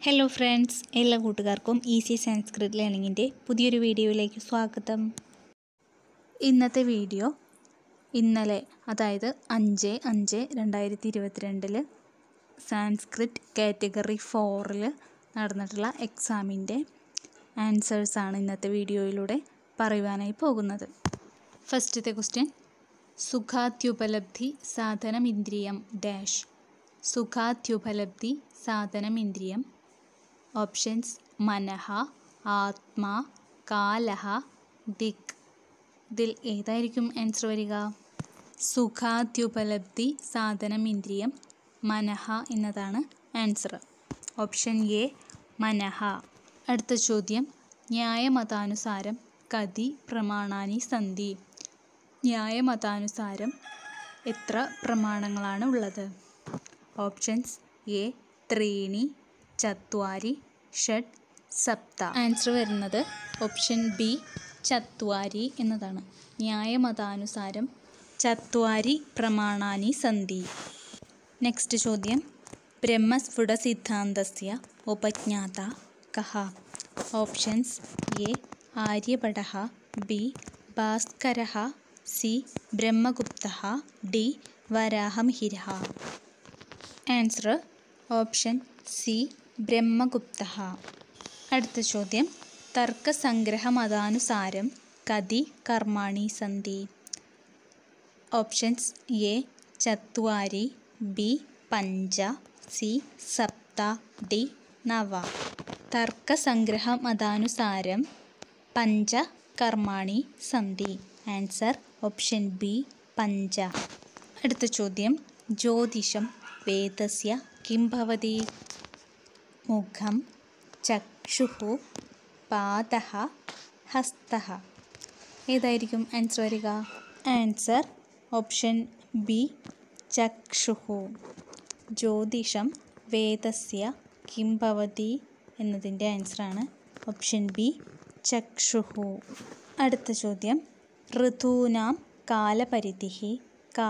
hello friends എല്ലാ കൂട്ടുകാർക്കും easy Sanskrit ലേണിങ്ങിൻ്റെ പുതിയൊരു വീഡിയോയിലേക്ക് സ്വാഗതം ഇന്നത്തെ വീഡിയോ ഇന്നലെ അതായത് അഞ്ച് അഞ്ച് രണ്ടായിരത്തി ഇരുപത്തിരണ്ടിൽ സാൻസ്ക്രിറ്റ് കാറ്റഗറി ഫോറിൽ നടന്നിട്ടുള്ള എക്സാമിൻ്റെ ആൻസേഴ്സാണ് ഇന്നത്തെ വീഡിയോയിലൂടെ പറയുവാനായി പോകുന്നത് ഫസ്റ്റത്തെ ക്വസ്റ്റ്യൻ സുഖാത്യുപലബ്ധി സാധനമിന്ദ്രിയം ഡാഷ് സുഖാത്യുപലബ്ധി സാധനമിന്ദ്രിയം ഓപ്ഷൻസ് മനഃ ആത്മാ കാലഹ ദിക് ഇതിൽ ഏതായിരിക്കും ആൻസർ വരിക സുഖാദ്യുപലബ്ധി സാധനം ഇന്ദ്രിയം മനഃ എന്നതാണ് ആൻസർ ഓപ്ഷൻ എ മനഃ അടുത്ത ചോദ്യം ന്യായമതാനുസാരം കതി പ്രമാണാനി സന്ധി ന്യായമതാനുസാരം എത്ര പ്രമാണങ്ങളാണ് ഉള്ളത് ഓപ്ഷൻസ് എ ത്രീണി ചത്വാരി ഷഡ് സപ്ത ആൻസർ വരുന്നത് ഓപ്ഷൻ ബി ചത്വാരി എന്നതാണ് ന്യായമതാനുസാരം ചത്വാരി പ്രമാണാനി സന്ധി നെക്സ്റ്റ് ചോദ്യം ബ്രഹ്മസ്ഫുട സിദ്ധാന്തസ്യ ഉപജ്ഞാത കഹ options A ആര്യഭട B Bhaskara C ബ്രഹ്മഗുപ്ത D വരാഹമിഹിര answer option C ബ്രഹ്മഗുപ്ത അടുത്ത ചോദ്യം തർക്കസംഗ്രഹമതാനുസാരം കതി കർമാണി സന്ധി ഓപ്ഷൻസ് എ ചത്വാരി ബി പഞ്ച സി സപ്ത ഡി നവ തർക്കസംഗ്രഹമതാനുസാരം പഞ്ച കർമാണി സന്ധി ആൻസർ ഓപ്ഷൻ ബി പഞ്ച അടുത്ത ചോദ്യം ജ്യോതിഷം വേദസ്യ കിം ഭവതി മുഖം ചക്ഷുഃ പാദഃ ഹസ്തഃ ഏതായിരിക്കും ആൻസർ വരിക ആൻസർ ഓപ്ഷൻ ബി ചക്ഷുഃ ജ്യോതിഷം വേദസ്യ കിം ഭവതി എന്നതിൻ്റെ ആൻസറാണ് ഓപ്ഷൻ ബി ചക്ഷുഃ അടുത്ത ചോദ്യം ഋതൂനാം കാലപരിധി കാ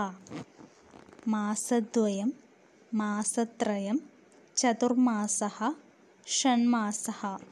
മാസദ്വയം മാസത്രയം ചതുർമാസ ഷൺമാസ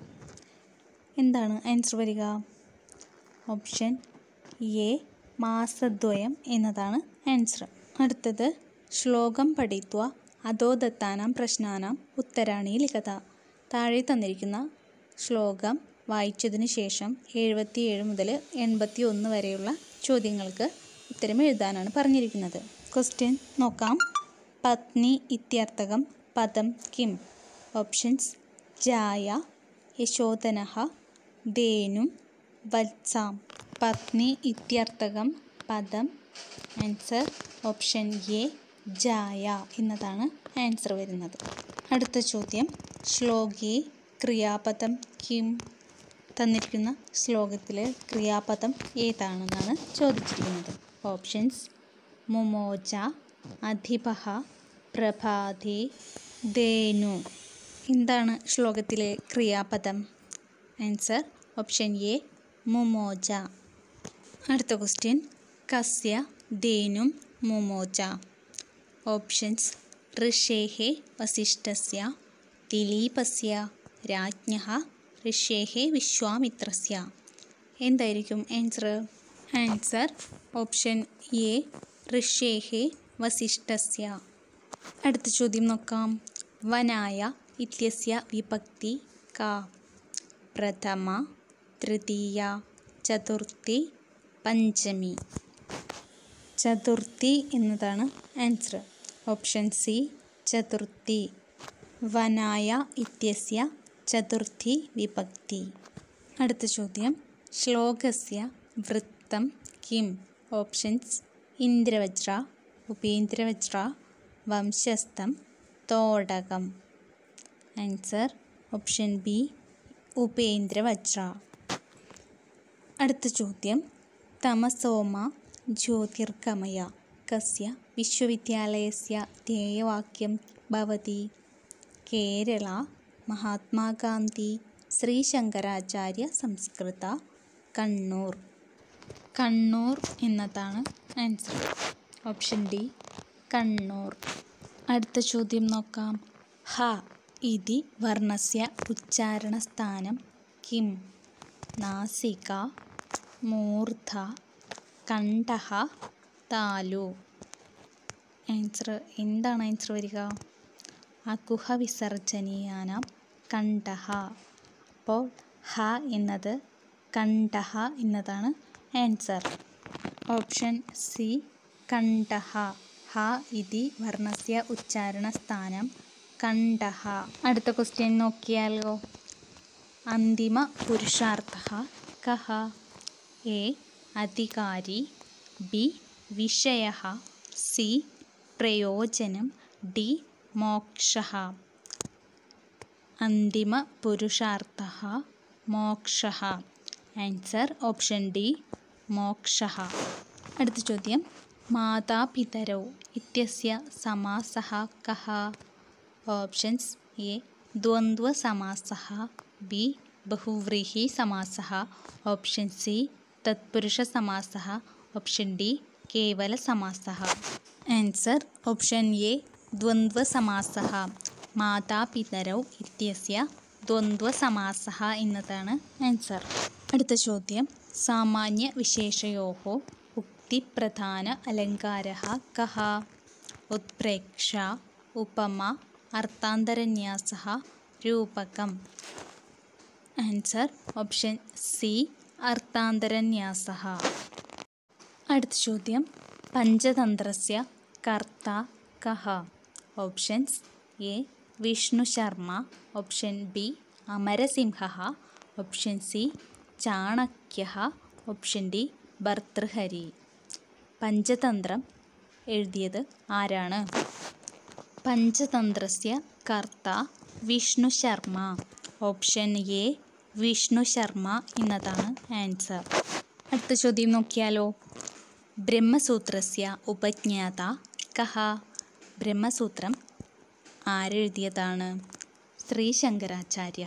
എന്താണ് ആൻസർ വരിക ഓപ്ഷൻ എ മാസദ്വയം എന്നതാണ് ആൻസർ അടുത്തത് ശ്ലോകം പഠിത്വ അധോ ദത്താനാം പ്രശ്നാനാം ഉത്തരാണി ലിഖത താഴെ തന്നിരിക്കുന്ന ശ്ലോകം വായിച്ചതിന് ശേഷം എഴുപത്തിയേഴ് മുതൽ എൺപത്തി ഒന്ന് വരെയുള്ള ചോദ്യങ്ങൾക്ക് ഉത്തരം എഴുതാനാണ് പറഞ്ഞിരിക്കുന്നത് ക്വസ്റ്റ്യൻ നോക്കാം പത്നി ഇത്യർത്ഥകം പദം കിം ഓപ്ഷൻസ് ജായ യശോധന ധേനും വത്സാം പത്നി ഇത്യർത്ഥകം പദം ആൻസർ ഓപ്ഷൻ എ ജായ എന്നതാണ് ആൻസർ വരുന്നത് അടുത്ത ചോദ്യം ശ്ലോകി ക്രിയാപദം കിം തന്നിരിക്കുന്ന ശ്ലോകത്തിൽ ക്രിയാപദം ഏതാണെന്നാണ് ചോദിച്ചിരിക്കുന്നത് ഓപ്ഷൻസ് മുമോച അധിപഹ പ്രഭാതി ധേനു എന്താണ് ശ്ലോകത്തിലെ ക്രിയാപദം ആൻസർ ഓപ്ഷൻ എ മുമോച അടുത്ത ക്വസ്റ്റ്യൻ കസ്യ ധേനും മുമോച ഓപ്ഷൻസ് ഋഷേः വസിഷ്ഠസ്യ ദിലീപസ്യ രാജ്ഞഃ ഋഷേः വിശ്വാമിത്രസ്യ എന്തായിരിക്കും ആൻസർ ആൻസർ ഓപ്ഷൻ എ ഋഷേः വസിഷ്ഠസ്യ അടുത്ത ചോദ്യം നോക്കാം വനായ ഇത്യസ്യ വിഭക്തി കാ പ്രഥമ തൃതീയ ചതുർത്ഥി പഞ്ചമി ചതുർത്ഥി എന്നതാണ് answer option C Chaturthi വനായ ഇത്യസ്യ Chaturthi വിഭക്തി അടുത്ത ചോദ്യം ശ്ലോകസ്യ വൃത്തം Kim options ഇന്ദ്രവജ്ര ഉപേന്ദ്രവജ്ര വംശസ്ഥം തോടകം answer option B ഉപേന്ദ്രവജ്ര അടുത്ത ചോദ്യം തമസോമ ജ്യോതിർഗമയ കസ്യ വിശ്വവിദ്യാലയസ്യ ധ്യേയവാക്യം ഭവതി കേരള മഹാത്മാഗാന്ധി ശ്രീശങ്കരാചാര്യ സംസ്കൃത കണ്ണൂർ കണ്ണൂർ എന്നതാണ് ആൻസർ ഓപ്ഷൻ ഡി കണ്ണൂർ അടുത്ത ചോദ്യം നോക്കാം ഹ इति वर्णस्य उच्चारणस्थानं किं नासिका मूर्धा കണ്ഠഹ താലു ആൻസർ എന്താണ് ആൻസർ വരിക അകുഹ വിസർജനീയാനാം കണ്ഠഹ അപ്പോൾ ഹ എന്നത് കണ്ഠഹ എന്നതാണ് ആൻസർ ഓപ്ഷൻ സി കണ്ഠഹ ഹ ഇതി വർണ്ണസ്യ ഉച്ചാരണസ്ഥാനം കണ്ഠഹ അടുത്ത ക്വസ്റ്റ്യൻ നോക്കിയാലോ അന്തിമ പുരുഷാർത്ഥ കഹ എ അധികാരി ബി വിഷയ സി പ്രയോജനം ഡി മോക്ഷ അന്തിമ പുരുഷാർത്ഥ മോക്ഷ ആൻസർ ഓപ്ഷൻ ഡി മോക്ഷ അടുത്ത ചോദ്യം മാതാപിതരൗ ഇത്യസ്യ സമാസഃ കഃ options A ദ്വന്ദ്വസമാസഃ B ബഹുവ്രീഹി സമാസഃ option C തത്പുരുഷസമാസഃ option D കേവലസമാസഃ answer option A ദ്വന്ദ്വസമാസഃ മാതാപിതരൗ ഇത്യസ്യ ദ്വന്ദ്വസമാസഃ എന്നതാണ് ആൻസർ അടുത്ത ചോദ്യം സാമാന്യ വിശേഷയോः ഉക്തിപ്രധാന അലങ്കാരः കः ഉത്പ്രേക്ഷ ഉപമ അർത്ഥാന്തരന്യാസः രൂപകം ആൻസർ ഓപ്ഷൻ സി അർത്ഥാന്തരന്യാസः അടുത്ത ചോദ്യം പഞ്ചതന്ത്രസ്യ കർത്ത കഹ options A Vishnu Sharma option B അമരസിംഹ option C Chanakya option D Bhartruhari Panchatantra എഴുതിയത് ആരാണ് പഞ്ചതന്ത്രസ്യ കർത്ത വിഷ്ണു ശർമ്മ ഓപ്ഷൻ എ വിഷ്ണു ശർമ്മ എന്നതാണ് ആൻസർ അടുത്ത ചോദ്യം നോക്കിയാലോ ബ്രഹ്മസൂത്രസ്യ ഉപജ്ഞാത കഹ ബ്രഹ്മസൂത്രം ആരെഴുതിയതാണ് ശ്രീശങ്കരാചാര്യ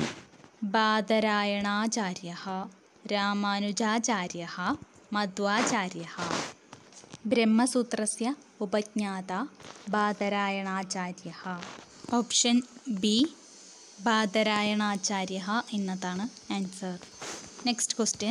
ബാദരായണാചാര്യ രാമാനുജാചാര്യ മധ്വാചാര്യ ബ്രഹ്മസൂത്രസ്യ ഉപജ്ഞാത ബാദരായണാചാര്യ ഓപ്ഷൻ ബി ബാദരായണാചാര്യ എന്നതാണ് ആൻസർ നെക്സ്റ്റ് ക്വസ്റ്റ്യൻ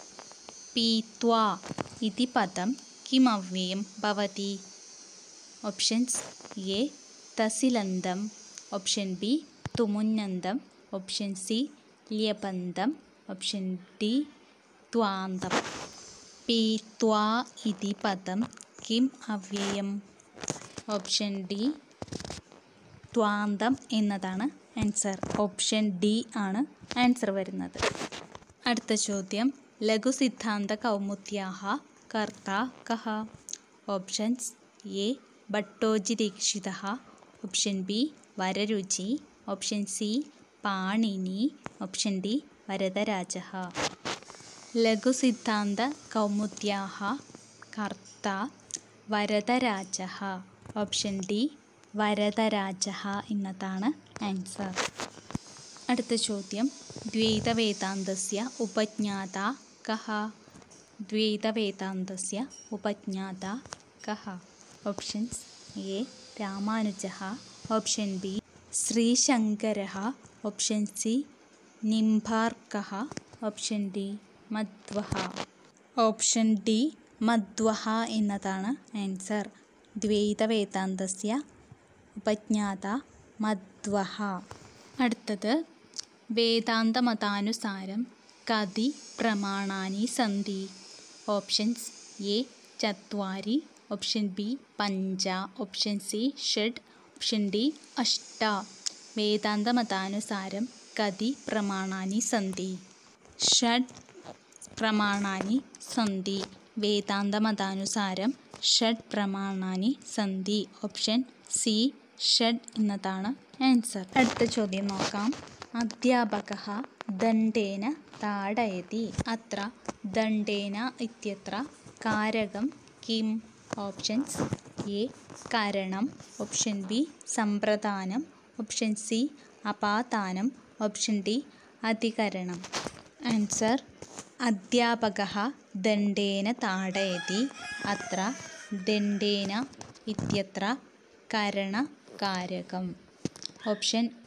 പീത്വാ ഇതി പദം കിമവ്യയം ഭവതി options A തസിലന്തം option B തുമുന്നന്തം option C ല്യബന്ധം option D ത്വാന്തം പീത്വാ ഇതി പദം കിം അവ്യയം ഓപ്ഷൻ ഡി ത്വാന്തം എന്നതാണ് ആൻസർ ഓപ്ഷൻ ഡി ആണ് ആൻസർ വരുന്നത് അടുത്ത ചോദ്യം ലഘുസിദ്ധാന്ത കൗമുദ്യാഹ കർത്ത കഹ options A Bhattoji option B Vararuchi option C Panini option D Varadaraja ലഘുസിദ്ധാന്ത കൗമുദ്യാഹ Kartha Varadaraja option D Varadaraja എന്നതാണ് ആൻസർ അടുത്ത ചോദ്യം ദ്വൈതവേദാന്തസ്യ ഉപജ്ഞാത കഹ ദ്വൈതവേദാന്തസ്യ ഉപജ്ഞാത കഹ options A Ramanuja option B Sree Sankara option C നിംബാർക്ക option D മധ്വ option D മധ്വ എന്നതാണ് ആൻസർ ദ്വൈതവേദാന്തസ്യ ഉപജ്ഞാത മധ്വ അടുത്തത് വേദാന്തമതാനുസാരം കതി പ്രമാണാനി സന്തി ഓപ്ഷൻസ് എ ചത്വാരി ഓപ്ഷൻ ബി പഞ്ച option C ഷഡ് option D അഷ്ട വേദാന്തമതാനുസാരം കതി പ്രമാണാനി സന്തി ഷഡ് പ്രമാണാനി സന്തി വേദാന്തമതാനുസാരം ഷഡ് പ്രമാണാനി സന്തി option C ഷഡ് എന്നതാണ് answer അടുത്ത ചോദ്യം നോക്കാം അധ്യാപക ദണ്ഡേന താടയതി അത്ര ദണ്ഡേന ഇത്യത്ര കാരകം കിം ഓപ്ഷൻസ് എ കരണം option B സമ്പ്രദാനം option C അപാദാനം option D അധികരണം answer അധ്യാപക ദണ്ഡേന താടയതി അത്ര ദണ്ഡേന ഇത്യത്ര കരണകാരകം ഓപ്ഷൻ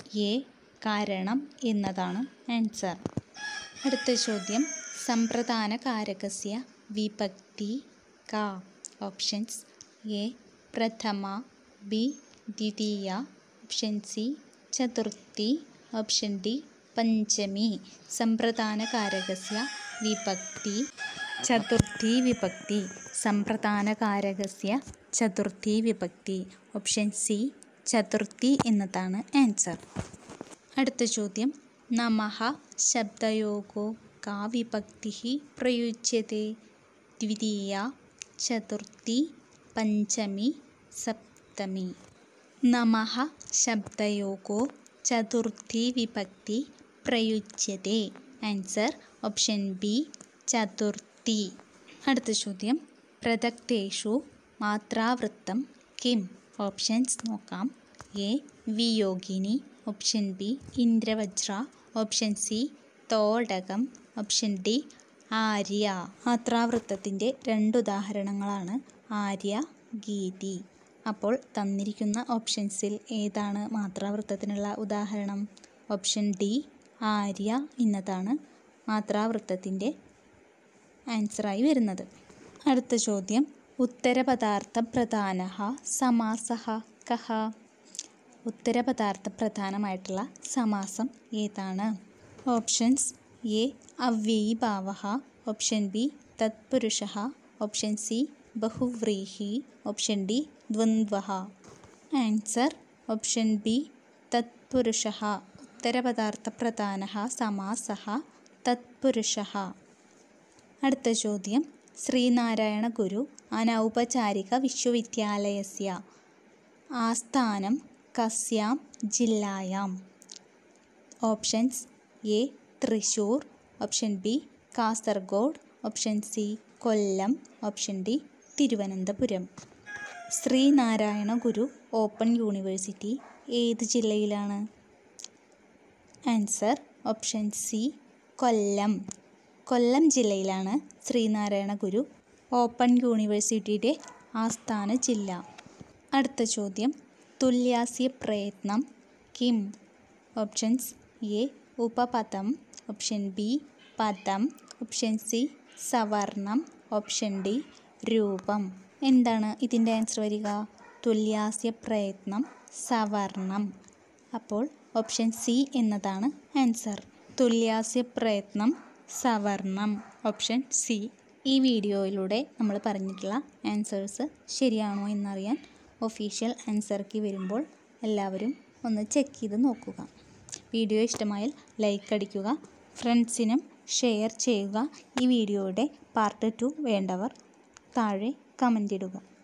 എ കാരണം എന്നതാണ് ആൻസർ അടുത്ത ചോദ്യം സമ്പ്രദാന കാരകസ്യ വിഭക്തി ക ഓപ്ഷൻസ് എ പ്രഥമ ബി ദ്വിതീയ option C Chaturthi option D പഞ്ചമി സമ്പ്രദാന കാരകസ്യ വിഭക്തി ചതുർത്ഥി വിഭക്തി സമ്പ്രദാന കാരകസ്യ ചതുർത്ഥി വിഭക്തി ഓപ്ഷൻ സി ചതുർത്ഥി എന്നതാണ് ആൻസർ അടുത്ത ചോദ്യം നമഃ ശബ്ദയോഗോ കാ വിഭക്തി പ്രയുജ്യത്തെ ദ്വിതീയ ചതുർത്ഥി പഞ്ചമി സപ്തമി നമഃ ശബ്ദയോഗോ ചതുർത്ഥി വിഭക്തി പ്രയുജ്യത്തെ ആൻസർ ഓപ്ഷൻ ബി ചതുർത്ഥി അടുത്ത ചോദ്യം പ്രദക്തേഷു മാത്രാവൃത്തം കിം ഓപ്ഷൻസ് നോക്കാം A വിയോഗിനി option B ഇന്ദ്രവജ്ര option C തോടകം option D Arya മാത്രാവൃത്തത്തിൻ്റെ രണ്ട് ഉദാഹരണങ്ങളാണ് ആര്യ ഗീതി അപ്പോൾ തന്നിരിക്കുന്ന ഓപ്ഷൻസിൽ ഏതാണ് മാത്രാവൃത്തത്തിനുള്ള ഉദാഹരണം ഓപ്ഷൻ ഡി ആര്യ എന്നതാണ് മാത്രാവൃത്തത്തിൻ്റെ ആൻസറായി വരുന്നത് അടുത്ത ചോദ്യം ഉത്തരപദാർത്ഥ പ്രധാന സമാസ കഹ ഉത്തരപദാർത്ഥ പ്രധാനമായിട്ടുള്ള സമാസം ഏതാണ് ഓപ്ഷൻസ് എ അവ്യയി ഭാവ ഓപ്ഷൻ ബി തത്പുരുഷ ഓപ്ഷൻ സി ബഹുവ്രീഹി ഓപ്ഷൻ ഡി ദ്വന്ദ്വ ആൻസർ ഓപ്ഷൻ ബി തത്പുരുഷ ഉത്തരപദാർത്ഥ പ്രധാന സമാസ തത്പുരുഷ അടുത്ത ചോദ്യം ശ്രീനാരായണ ഗുരു അനൗപചാരിക വിശ്വവിദ്യാലയസ്യ ആസ്ഥാനം കസ്യാം ജില്ലായാം options A Thrissur option B Kasaragod option C Kollam option D Thiruvananthapuram Sreenarayana Guru open university ഏത് ജില്ലയിലാണ് answer option C Kollam Kollam ജില്ലയിലാണ് ശ്രീനാരായണ ഗുരു ഓപ്പൺ യൂണിവേഴ്സിറ്റിയുടെ ആസ്ഥാന ജില്ല അടുത്ത ചോദ്യം തുല്യാസ്യ പ്രയത്നം കിം ഓപ്ഷൻസ് എ ഉപപദം ഓപ്ഷൻ ബി പദം ഓപ്ഷൻ സി സവർണം ഓപ്ഷൻ ഡി രൂപം എന്താണ് ഇതിൻ്റെ ആൻസർ വരിക തുല്യാസ്യ പ്രയത്നം സവർണം അപ്പോൾ ഓപ്ഷൻ സി എന്നതാണ് ആൻസർ തുല്യാസ്യ പ്രയത്നം സവർണം ഓപ്ഷൻ സി ഈ വീഡിയോയിലൂടെ നമ്മൾ പറഞ്ഞിട്ടുള്ള ആൻസേഴ്സ് ശരിയാണോ എന്നറിയാൻ ഒഫീഷ്യൽ ആൻസർക്ക് വരുമ്പോൾ എല്ലാവരും ഒന്ന് ചെക്ക് ചെയ്ത് നോക്കുക വീഡിയോ ഇഷ്ടമായാൽ ലൈക്ക് അടിക്കുക ഫ്രണ്ട്സിനും ഷെയർ ചെയ്യുക ഈ വീഡിയോയുടെ പാർട്ട് ടു വേണ്ടവർ താഴെ കമൻ്റ് ഇടുക